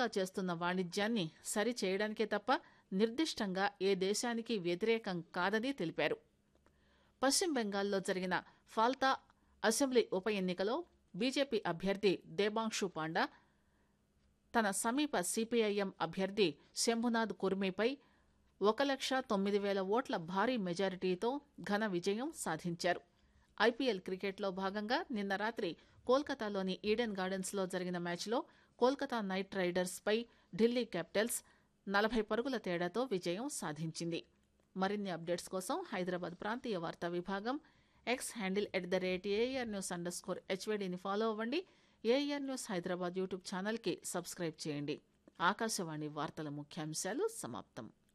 America చేస్తున్న వాణిజ్యాన్ని సరి చేయడానికే తప్ప నిర్దిష్టంగా ఏ దేశానికి వ్యతిరేకం కాదని తెలిపారు పశ్చిమ బెంగాల్లో జరిగిన ఫాల్తా అసెంబ్లీ ఉప ఎన్నికలో బీజేపీ అభ్యర్థి దేబాంశు పాండా తన సమీప సిపిఐఎం అభ్యర్థి శంభునాథ్ కుర్మీపై ఒక లక్ష తొమ్మిది వేల ఓట్ల భారీ మెజారిటీతో ఘన విజయం సాధించారు ఐపీఎల్ క్రికెట్లో భాగంగా నిన్న రాత్రి కోల్కతాలోని ఈడెన్ గార్డెన్స్లో జరిగిన మ్యాచ్లో కోల్కతా నైట్ రైడర్స్ పై ఢిల్లీ క్యాపిటల్స్ నలభై పరుగుల తేడాతో విజయం సాధించింది మరిన్ని అప్డేట్స్ కోసం హైదరాబాద్ ప్రాంతీయ వార్తా విభాగం X handle at the rate AIR news underscore హెచ్వేడిని ఫాలో అవ్వండి ఏఆర్ న్యూస్ హైదరాబాద్ యూట్యూబ్ ఛానల్కి సబ్స్క్రైబ్ చేయండి ఆకాశవాణి వార్తల ముఖ్యాంశాలు సమాప్తం